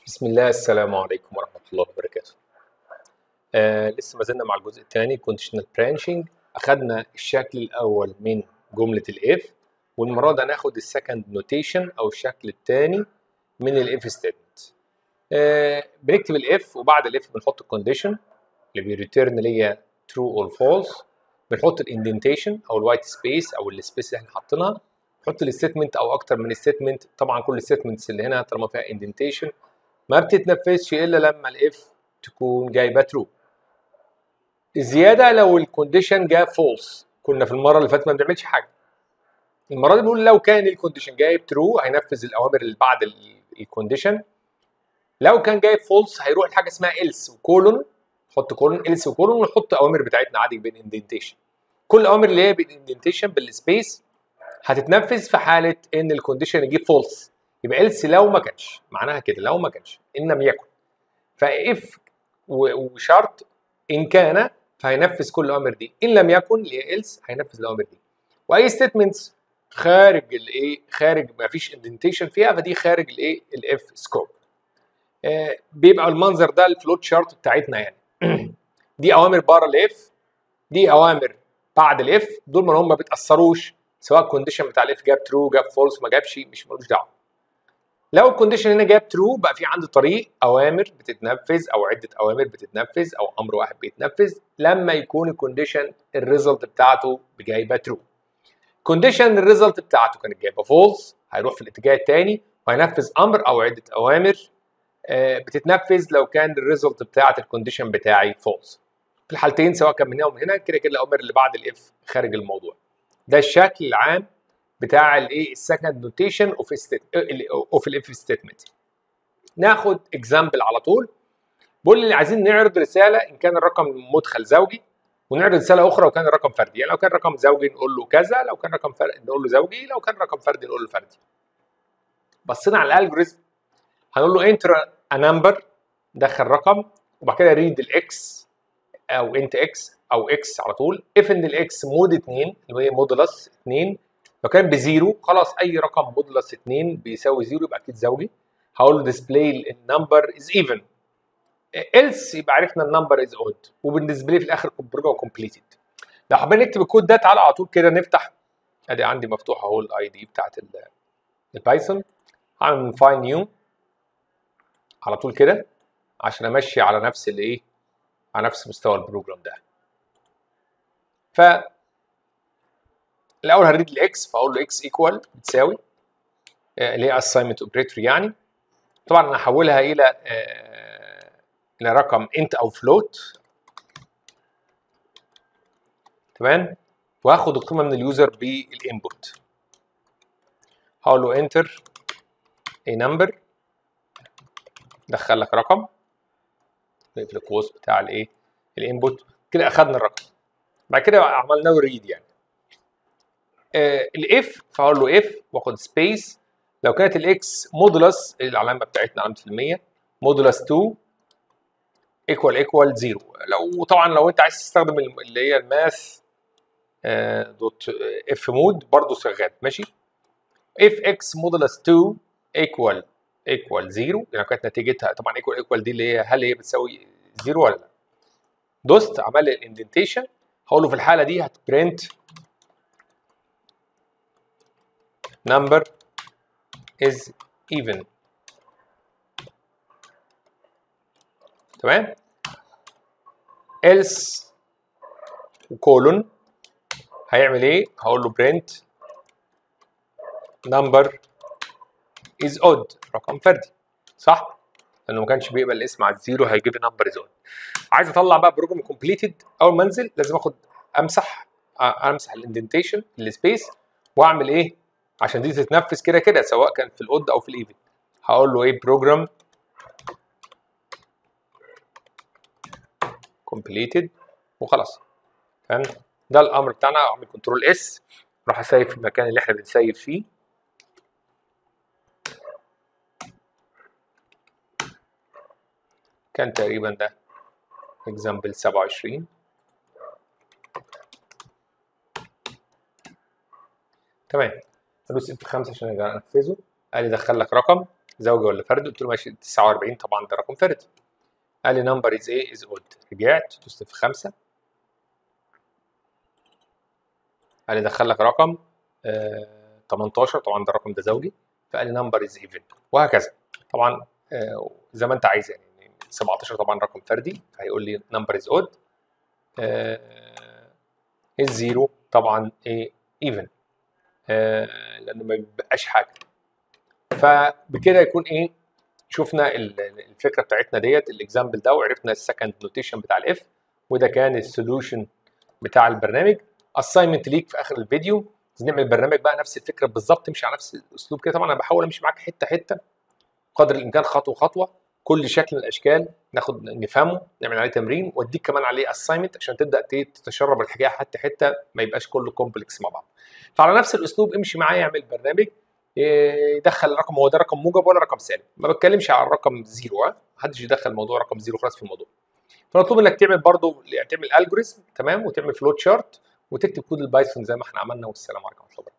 بسم الله السلام عليكم ورحمة الله وبركاته. آه لسه ما زلنا مع الجزء الثاني conditional branching أخدنا الشكل الأول من جملة الإف والمرة دي هناخد السكند نوتيشن أو الشكل الثاني من الإف ستيتمنت. آه بنكتب الإف وبعد الإف بنحط الكونديشن اللي بيريتيرن ليا true or false بنحط الاندنتيشن أو الوايت سبيس أو السبيس اللي احنا حاطينها نحط الستمنت أو أكتر من ستمنت طبعا كل الستمنتس اللي هنا طالما فيها اندنتيشن ما بتتنفذش الا لما الاف تكون جايبه ترو الزياده لو الكونديشن جاب فولس كنا في المره اللي فاتت ما بنعملش حاجه المره دي بنقول لو كان الكونديشن جايب ترو هينفذ الاوامر اللي بعد الكونديشن لو كان جايب فولس هيروح لحاجه اسمها إلس وكولون نحط كولون إلس وكولون ونحط اوامر بتاعتنا عادي بالاندنتيشن كل الاوامر اللي هي بالاندنتيشن بالسبيس هتتنفذ في حاله ان الكونديشن يجيب فولس يبقى إلس لو ما كانش معناها كده لو ما كانش ان لم يكن فاف وشرط ان كان فهينفذ كل الاوامر دي ان لم يكن اللي هي إلس هينفذ الاوامر دي واي ستيتمنتس خارج الايه خارج ما فيش اندنتيشن فيها فدي خارج الايه الاف سكوب آه بيبقى المنظر ده الفلوت شارت بتاعتنا يعني دي اوامر بره الاف دي اوامر بعد الاف دول ما هم ما بيتاثروش سواء الكونديشن بتاع الاف جاب ترو جاب فولس ما جابش مش ملوش دعوه لو الكونديشن هنا جاب ترو بقى في عندي طريق اوامر بتتنفذ او عده اوامر بتتنفذ او امر واحد بيتنفذ لما يكون الكونديشن الريزلت بتاعته جايبه ترو كونديشن الريزلت بتاعته كانت جايبه فولس هيروح في الاتجاه الثاني وهينفذ امر او عده اوامر بتتنفذ لو كان الريزلت بتاعه الكونديشن بتاعي فولس في الحالتين سواء كان من هنا ومن هنا كده كده الاوامر اللي بعد الاف خارج الموضوع ده الشكل العام بتاع الايه السكند نوتيشن اوف اوف الاف ستيتمنت ناخد اكزامبل على طول بقول لي عايزين نعرض رساله ان كان الرقم مدخل زوجي ونعرض رساله اخرى وكان الرقم فردي يعني لو كان رقم زوجي نقول له كذا لو كان رقم فردي نقول له زوجي لو كان رقم فردي نقول له فردي بصينا على الالجوريزم هنقول له انتر ا نمبر دخل رقم وبعد كده ريد الاكس او انت اكس او اكس على طول اف ان الاكس مود 2 اللي هي مودولس 2 لو كان بزيرو خلاص اي رقم مودولس 2 بيساوي زيرو يبقى اكيد زوجي هقول له ديسبلاي النمبر از ايفن ايلس يبقى عرفنا النمبر از اود وبالنسبه لي في الاخر البروجرام كومبليتد لو حابين نكتب الكود ده تعالى على طول كده نفتح ادي عندي مفتوح اهو الاي دي بتاعت البايثون هعمل من فاين نيو على طول كده عشان امشي على نفس الايه على نفس مستوى البروجرام ده ف الاول هريد الاكس فاقول له اكس ايكوال بتساوي اللي هي اساينمنت اوبريتور يعني طبعا انا هحولها الى آه الى رقم انت او فلوت تمام وهاخد القيمه من اليوزر بالانبوت هقول له انتر اي نمبر دخل لك رقم في الكوست بتاع الايه الانبوت كده اخدنا الرقم بعد كده عملنا له ريد يعني آه الاف فاقول له اف واخد سبيس لو كانت الاكس مودولس العلامه بتاعتنا علامه المية مودولس 2 ايكوال ايكوال 0 لو طبعا لو انت عايز تستخدم اللي هي الماث آه دوت اف مود برضه شغال ماشي اف اكس مودولس 2 ايكوال ايكوال 0 يعني كانت نتيجتها طبعا ايكوال ايكوال دي اللي هي هل هي بتساوي 0 ولا لا دوست عمل لي الاندنتيشن هقول له في الحاله دي هتبرنت number is even تمام else وكولون هيعمل ايه هقول له print number is odd رقم فردي صح لانه ما كانش بيقبل الاسم على الزيرو هيجيب نمبر از odd عايز اطلع بقى بروجرام كومبليتد اول ما انزل لازم اخد امسح امسح الاندنتيشن السبيس واعمل ايه عشان دي تتنفذ كده كده سواء كان في الاود او في الايفن هقول له ايه بروجرام كومبليتد وخلاص تمام ده الامر بتاعنا اعمل كنترول اس راح اسيف في المكان اللي احنا بنسيف فيه كان تقريبا ده اكزامبل 27 تمام ادوس اف 5 عشان ارجع انفذه قال لي دخل لك رقم زوجي ولا فردي قلت له ماشي 49 طبعا ده رقم فردي قال لي نمبر از ايه از اود رجعت دوست في خمسه قال لي دخل لك رقم آه 18 طبعا ده الرقم ده زوجي فقال لي نمبر از ايفن وهكذا طبعا آه زي ما انت عايز يعني 17 طبعا رقم فردي فهيقول لي نمبر از اود الزيرو طبعا ايه ايفن آه لانه ما بيبقاش حاجه فبكده يكون ايه شفنا الفكره بتاعتنا ديت الاكزامبل ده وعرفنا السكند نوتيشن بتاع الاف وده كان السوليوشن بتاع البرنامج اساينمنت ليك في اخر الفيديو نعمل برنامج بقى نفس الفكره بالظبط تمشي على نفس الاسلوب كده طبعا انا بحاول امشي معاك حته حته قدر الامكان خطوه خطوه كل شكل من الاشكال ناخد نفهمه نعمل عليه تمرين واديك كمان عليه اساينمنت عشان تبدا تتشرب الحكايه حتى حته ما يبقاش كله كومبلكس مع بعض فعلى نفس الاسلوب امشي معايا اعمل برنامج يدخل الرقم هو ده رقم موجب ولا رقم سالب ما بتكلمش على الرقم زيرو ها محدش يدخل موضوع رقم زيرو خلاص في الموضوع فمطلوب انك تعمل برضو يعني تعمل الجوريزم تمام وتعمل فلوت شارت وتكتب كود البايثون زي ما احنا عملنا والسلام عليكم ورحمه الله